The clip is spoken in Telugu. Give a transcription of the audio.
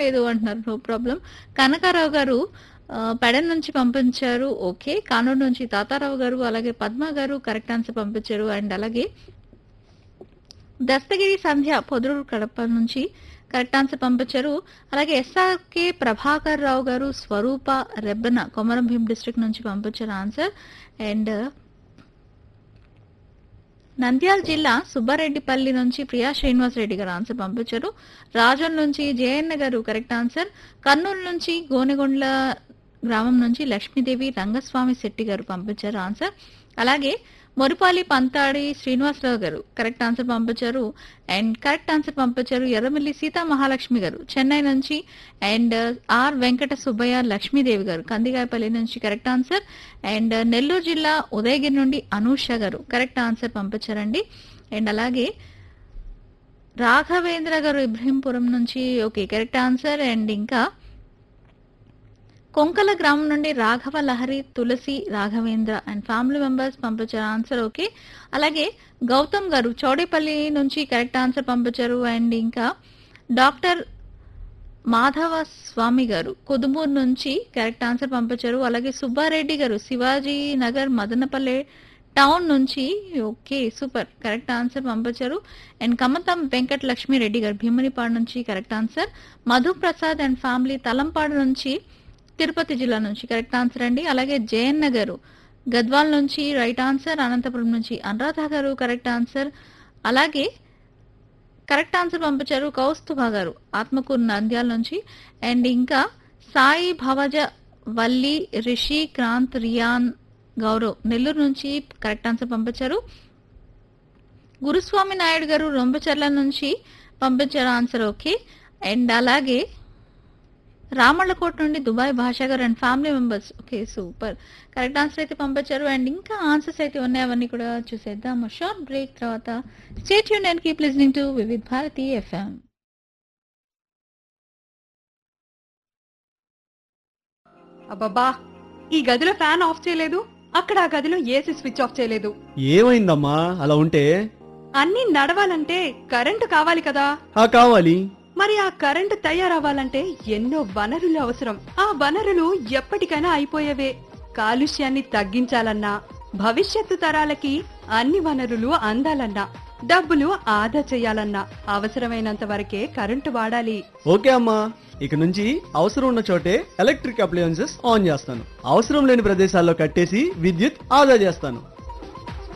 లేదు అంటున్నారు నో ప్రాబ్లం కనకారావు గారు ఆ, పెడన్ నుంచి పంపించారు ఓకే కానూరు నుంచి తాతారావు గారు అలాగే పద్మ గారు కరెక్ట్ ఆన్సర్ పంపించారు అండ్ అలాగే దస్తగిరి సంధ్య పొదురు కడప నుంచి కరెక్ట్ ఆన్సర్ పంపించారు అలాగే ఎస్ఆర్కే ప్రభాకర్ రావు గారు స్వరూప రెబ్బన కొమరం భీం డిస్ట్రిక్ట్ నుంచి పంపించారు ఆన్సర్ అండ్ నంద్యాల జిల్లా సుబ్బారెడ్డిపల్లి నుంచి ప్రియా శ్రీనివాస్ రెడ్డి గారు ఆన్సర్ పంపించారు రాజన్ నుంచి జయన్న గారు కరెక్ట్ ఆన్సర్ కర్నూలు నుంచి గోనెగొండ్ల గ్రామం నుంచి లక్ష్మీదేవి రంగస్వామి శెట్టి గారు పంపించారు ఆన్సర్ అలాగే మొరిపాలి పంతాడి శ్రీనివాసరావు గారు కరెక్ట్ ఆన్సర్ పంపించారు అండ్ కరెక్ట్ ఆన్సర్ పంపించారు ఎర్రమిల్లి సీతా మహాలక్ష్మి గారు చెన్నై నుంచి అండ్ ఆర్ వెంకట సుబ్బయ్య లక్ష్మీదేవి గారు కందిగాయపల్లి నుంచి కరెక్ట్ ఆన్సర్ అండ్ నెల్లూరు జిల్లా ఉదయగిరి నుండి అనూష గారు కరెక్ట్ ఆన్సర్ పంపించారండి అండ్ అలాగే రాఘవేంద్ర గారు ఇబ్రహీంపురం నుంచి ఓకే కరెక్ట్ ఆన్సర్ అండ్ ఇంకా కొంకల గ్రామం నుండి Raghava Lahari Tulasi Raghavendra and family members పంపించారు ఆన్సర్ ఓకే అలాగే గౌతమ్ గారు చౌడేపల్లి నుంచి కరెక్ట్ ఆన్సర్ పంపించారు అండ్ ఇంకా డాక్టర్ మాధవ స్వామి గారు కొదుమూరు నుంచి కరెక్ట్ ఆన్సర్ పంపించారు అలాగే సుబ్బారెడ్డి గారు శివాజీ నగర్ మదనపల్లె టౌన్ నుంచి ఓకే సూపర్ కరెక్ట్ ఆన్సర్ పంపించారు అండ్ కమతం వెంకట లక్ష్మి రెడ్డి గారు భీమునిపాడు నుంచి correct answer Madhu Prasad and family Talampadu నుంచి తిరుపతి జిల్లా నుంచి కరెక్ట్ ఆన్సర్ అండి అలాగే జయన్న గారు గద్వాల్ నుంచి రైట్ ఆన్సర్ అనంతపురం నుంచి అనురాధ గారు కరెక్ట్ ఆన్సర్ అలాగే కరెక్ట్ ఆన్సర్ పంపించారు కౌస్తుభ గారు ఆత్మకూరు నంద్యాల నుంచి అండ్ ఇంకా సాయి భవజ వల్లి రిషి క్రాంత్ రియాన్ గౌరవ్ నెల్లూరు నుంచి కరెక్ట్ ఆన్సర్ పంపించారు గురుస్వామి నాయుడు గారు రొంబచర్ల నుంచి పంపించారు ఆన్సర్ ఓకే అండ్ అలాగే రామళ్ళకోట నుండి దుబాయ్ భాషా గారు and family members okay super correct answer అయితే పంపించారు అండ్ ఇంకా ఆన్సర్స్ అయితే ఉన్నాయి అవన్నీ కూడా చూసేద్దాం షార్ట్ బ్రేక్ తర్వాత స్టేట్ యూన్ and keep listening to Vividh Bharati FM అబ్బబ్బా ఈ గదిలో ఫ్యాన్ ఆఫ్ చేయలేదు అక్కడ ఆ గదిలో ఏసీ స్విచ్ ఆఫ్ చేయలేదు ఏమైందమ్మా అలా ఉంటే అన్నీ నడవాలంటే కరెంటు కావాలి కదా ఆ కావాలి మరి ఆ కరెంటు తయారవ్వాలంటే ఎన్నో వనరులు అవసరం ఆ వనరులు ఎప్పటికైనా అయిపోయేవే కాలుష్యాన్ని తగ్గించాలన్నా భవిష్యత్తు తరాలకి అన్ని వనరులు అందాలన్నా డబ్బులు ఆదా చేయాలన్నా అవసరమైనంత వరకే కరెంటు వాడాలి ఓకే అమ్మా ఇక నుంచి అవసరం ఉన్న చోటే ఎలక్ట్రిక్ అప్లయన్సెస్ ఆన్ చేస్తాను అవసరం లేని ప్రదేశాల్లో కట్టేసి విద్యుత్ ఆదా చేస్తాను